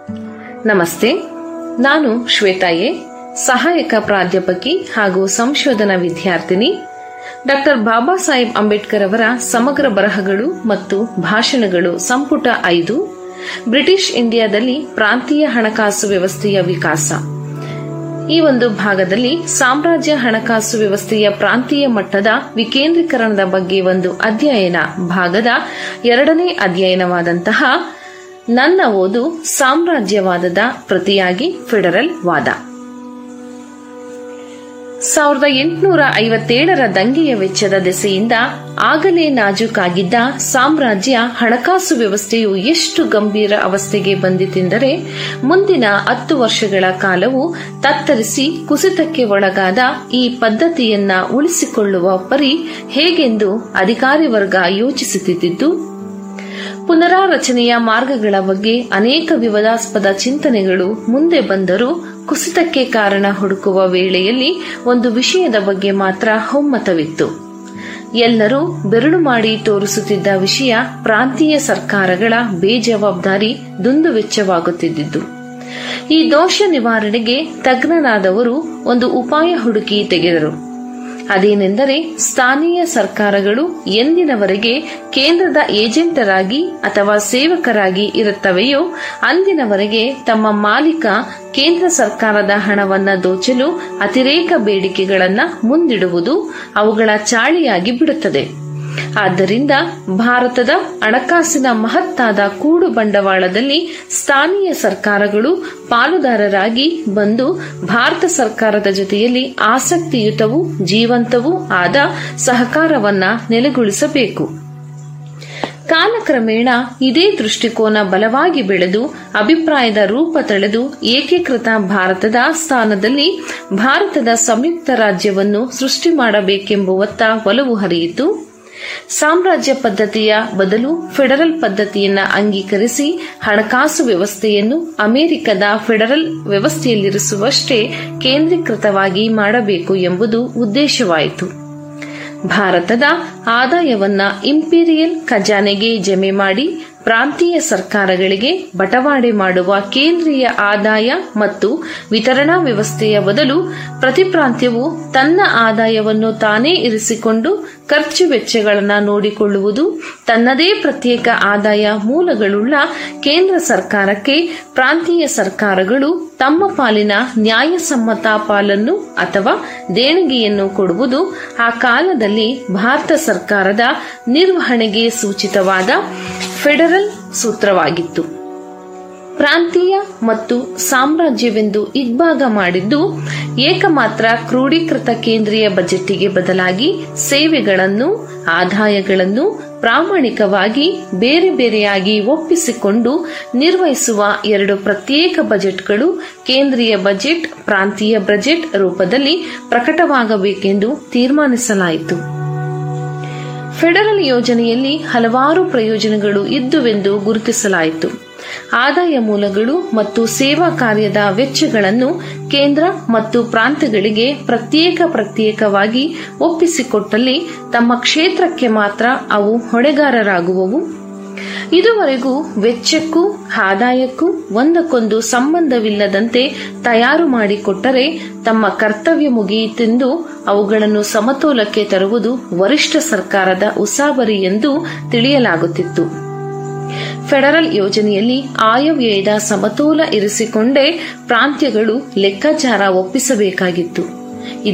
ನಮಸ್ತೆ ನಾನು ಶ್ವೇತಾಯೆ ಸಹಾಯಕ ಪ್ರಾಧ್ಯಾಪಕಿ ಹಾಗೂ ಸಂಶೋಧನಾ ವಿದ್ಯಾರ್ಥಿನಿ ಡಾಕ್ಟರ್ ಬಾಬಾ ಸಾಹೇಬ್ ಅಂಬೇಡ್ಕರ್ ಅವರ ಸಮಗ್ರ ಬರಹಗಳು ಮತ್ತು ಭಾಷಣಗಳು ಸಂಪುಟ ಐದು ಬ್ರಿಟಿಷ್ ಇಂಡಿಯಾದಲ್ಲಿ ಪ್ರಾಂತೀಯ ಹಣಕಾಸು ವ್ಯವಸ್ಥೆಯ ವಿಕಾಸ ಈ ಒಂದು ಭಾಗದಲ್ಲಿ ಸಾಮ್ರಾಜ್ಯ ಹಣಕಾಸು ವ್ಯವಸ್ಥೆಯ ಪ್ರಾಂತೀಯ ಮಟ್ಟದ ವಿಕೇಂದ್ರೀಕರಣದ ಬಗ್ಗೆ ಒಂದು ಅಧ್ಯಯನ ಭಾಗದ ಎರಡನೇ ಅಧ್ಯಯನವಾದಂತಹ ನನ್ನ ಓದು ಸಾಮ್ರಾಜ್ಯವಾದದ ಪ್ರತಿಯಾಗಿ ಫೆಡರಲ್ ವಾದ ಸಾವಿರದ ಎಂಟುನೂರ ಐವತ್ತೇಳರ ದಂಗೆಯ ವೆಚ್ಚದ ದೆಸೆಯಿಂದ ಆಗಲೇ ನಾಜೂಕಾಗಿದ್ದ ಸಾಮ್ರಾಜ್ಯ ಹಣಕಾಸು ವ್ಯವಸ್ಥೆಯು ಎಷ್ಟು ಗಂಭೀರ ಅವಸ್ಥೆಗೆ ಬಂದಿತೆಂದರೆ ಮುಂದಿನ ಹತ್ತು ವರ್ಷಗಳ ಕಾಲವು ತತ್ತರಿಸಿ ಕುಸಿತಕ್ಕೆ ಒಳಗಾದ ಈ ಪದ್ಧತಿಯನ್ನ ಉಳಿಸಿಕೊಳ್ಳುವ ಪರಿ ಹೇಗೆಂದು ಅಧಿಕಾರಿ ವರ್ಗ ಯೋಚಿಸುತ್ತಿದ್ದು ಪುನರಾರಚನೆಯ ಮಾರ್ಗಗಳ ಬಗ್ಗೆ ಅನೇಕ ವಿವಾದಾಸ್ಪದ ಚಿಂತನೆಗಳು ಮುಂದೆ ಬಂದರೂ ಕುಸಿತಕ್ಕೆ ಕಾರಣ ಹುಡುಕುವ ವೇಳೆಯಲ್ಲಿ ಒಂದು ವಿಷಯದ ಬಗ್ಗೆ ಮಾತ್ರ ಒಮ್ಮತವಿತ್ತು ಎಲ್ಲರೂ ಬೆರಳು ಮಾಡಿ ತೋರಿಸುತ್ತಿದ್ದ ವಿಷಯ ಪ್ರಾಂತೀಯ ಸರ್ಕಾರಗಳ ಬೇಜವಾಬ್ದಾರಿ ದುಂದು ವೆಚ್ಚವಾಗುತ್ತಿದ್ದುದು ಈ ದೋಷ ನಿವಾರಣೆಗೆ ತಜ್ಞನಾದವರು ಒಂದು ಉಪಾಯ ಹುಡುಕಿ ತೆಗೆದರು ಅದೇನೆಂದರೆ ಸ್ಥಾನೀಯ ಸರ್ಕಾರಗಳು ಎಂದಿನವರೆಗೆ ಕೇಂದ್ರದ ಏಜೆಂಟರಾಗಿ ಅಥವಾ ಸೇವಕರಾಗಿ ಇರುತ್ತವೆಯೋ ಅಂದಿನವರೆಗೆ ತಮ್ಮ ಮಾಲೀಕ ಕೇಂದ್ರ ಸರ್ಕಾರದ ಹಣವನ್ನ ದೋಚಲು ಅತಿರೇಕ ಬೇಡಿಕೆಗಳನ್ನ ಮುಂದಿಡುವುದು ಅವುಗಳ ಚಾಳಿಯಾಗಿ ಬಿಡುತ್ತದೆ ಆದ್ದರಿಂದ ಭಾರತದ ಹಣಕಾಸಿನ ಮಹತ್ತಾದ ಕೂಡು ಬಂಡವಾಳದಲ್ಲಿ ಸ್ಥಾನೀಯ ಸರ್ಕಾರಗಳು ಪಾಲುದಾರರಾಗಿ ಬಂದು ಭಾರತ ಸರ್ಕಾರದ ಜೊತೆಯಲ್ಲಿ ಆಸಕ್ತಿಯುತವೂ ಜೀವಂತವೂ ಆದ ಸಹಕಾರವನ್ನ ನೆಲೆಗೊಳಿಸಬೇಕು ಕಾಲಕ್ರಮೇಣ ಇದೇ ದೃಷ್ಟಿಕೋನ ಬಲವಾಗಿ ಬೆಳೆದು ಅಭಿಪ್ರಾಯದ ರೂಪ ತಳೆದು ಏಕೀಕೃತ ಭಾರತದ ಸ್ಥಾನದಲ್ಲಿ ಭಾರತದ ಸಂಯುಕ್ತ ರಾಜ್ಯವನ್ನು ಸೃಷ್ಟಿ ಮಾಡಬೇಕೆಂಬುವತ್ತ ಒಲವು ಹರಿಯಿತು ಸಾಮ್ರಾಜ್ಯ ಪದ್ಧತಿಯ ಬದಲು ಫೆಡರಲ್ ಪದ್ಧತಿಯನ್ನ ಅಂಗೀಕರಿಸಿ ಹಣಕಾಸು ವ್ಯವಸ್ಥೆಯನ್ನು ಅಮೆರಿಕದ ಫೆಡರಲ್ ವ್ಯವಸ್ಥೆಯಲ್ಲಿರಿಸುವಷ್ಟೇ ಕೇಂದ್ರೀಕೃತವಾಗಿ ಮಾಡಬೇಕು ಎಂಬುದು ಉದ್ದೇಶವಾಯಿತು ಭಾರತದ ಆದಾಯವನ್ನ ಇಂಪೀರಿಯಲ್ ಖಜಾನೆಗೆ ಜಮೆ ಮಾಡಿ ಪ್ರಾಂತೀಯ ಸರ್ಕಾರಗಳಿಗೆ ಬಟವಾಡೆ ಮಾಡುವ ಕೇಂದ್ರೀಯ ಆದಾಯ ಮತ್ತು ವಿತರಣಾ ವ್ಯವಸ್ಥೆಯ ಬದಲು ಪ್ರತಿ ಪ್ರಾಂತ್ಯವು ತನ್ನ ಆದಾಯವನ್ನು ತಾನೇ ಇರಿಸಿಕೊಂಡು ಖರ್ಚು ವೆಚ್ಚಗಳನ್ನು ನೋಡಿಕೊಳ್ಳುವುದು ತನ್ನದೇ ಪ್ರತ್ಯೇಕ ಆದಾಯ ಮೂಲಗಳುಳ್ಳ ಕೇಂದ್ರ ಸರ್ಕಾರಕ್ಕೆ ಪ್ರಾಂತೀಯ ಸರ್ಕಾರಗಳು ತಮ್ಮ ಪಾಲಿನ ನ್ಯಾಯಸಮ್ಮತ ಪಾಲನ್ನು ಅಥವಾ ದೇಣಿಗೆಯನ್ನು ಕೊಡುವುದು ಆ ಕಾಲದಲ್ಲಿ ಭಾರತ ಸರ್ಕಾರದ ನಿರ್ವಹಣೆಗೆ ಸೂಚಿತವಾದ ಫೆಡರಲ್ ಸೂತ್ರವಾಗಿತ್ತು ಪ್ರಾಂತೀಯ ಮತ್ತು ಸಾಮ್ರಾಜ್ಯವೆಂದು ಇಬ್ಭಾಗ ಮಾಡಿದ್ದು ಏಕಮಾತ್ರ ಕ್ರೋಢೀಕೃತ ಕೇಂದ್ರೀಯ ಬಜೆಟ್ಗೆ ಬದಲಾಗಿ ಸೇವೆಗಳನ್ನು ಆದಾಯಗಳನ್ನು ಪ್ರಾಮಾಣಿಕವಾಗಿ ಬೇರೆ ಬೇರೆಯಾಗಿ ಒಪ್ಪಿಸಿಕೊಂಡು ನಿರ್ವಹಿಸುವ ಎರಡು ಪ್ರತ್ಯೇಕ ಬಜೆಟ್ಗಳು ಕೇಂದ್ರೀಯ ಬಜೆಟ್ ಪ್ರಾಂತೀಯ ಬಜೆಟ್ ರೂಪದಲ್ಲಿ ಪ್ರಕಟವಾಗಬೇಕೆಂದು ತೀರ್ಮಾನಿಸಲಾಯಿತು ಫೆಡರಲ್ ಯೋಜನೆಯಲ್ಲಿ ಹಲವಾರು ಪ್ರಯೋಜನಗಳು ಇದ್ದುವೆಂದು ಗುರುತಿಸಲಾಯಿತು ಆದಾಯ ಮೂಲಗಳು ಮತ್ತು ಸೇವಾ ಕಾರ್ಯದ ವೆಚ್ಚಗಳನ್ನು ಕೇಂದ್ರ ಮತ್ತು ಪ್ರಾಂತ್ಯಗಳಿಗೆ ಪ್ರತ್ಯೇಕ ಪ್ರತ್ಯೇಕವಾಗಿ ಒಪ್ಪಿಸಿಕೊಟ್ಟಲ್ಲಿ ತಮ್ಮ ಕ್ಷೇತ್ರಕ್ಕೆ ಮಾತ್ರ ಅವು ಹೊಣೆಗಾರರಾಗುವವು ಇದುವರೆಗೂ ವೆಚ್ಚಕ್ಕೂ ಆದಾಯಕ್ಕೂ ಒಂದಕ್ಕೊಂದು ಸಂಬಂಧವಿಲ್ಲದಂತೆ ತಯಾರು ಮಾಡಿಕೊಟ್ಟರೆ ತಮ್ಮ ಕರ್ತವ್ಯ ಮುಗಿಯಿತೆಂದು ಅವುಗಳನ್ನು ಸಮತೋಲಕ್ಕೆ ತರುವುದು ವರಿಷ್ಠ ಸರ್ಕಾರದ ಉಸಾಬರಿ ಎಂದು ತಿಳಿಯಲಾಗುತ್ತಿತ್ತು ಫೆಡರಲ್ ಯೋಜನೆಯಲ್ಲಿ ಆಯವ್ಯಯದ ಸಮತೋಲ ಇರಿಸಿಕೊಂಡೇ ಪ್ರಾಂತ್ಯಗಳು ಲೆಕ್ಕಾಚಾರ ಒಪ್ಪಿಸಬೇಕಾಗಿತ್ತು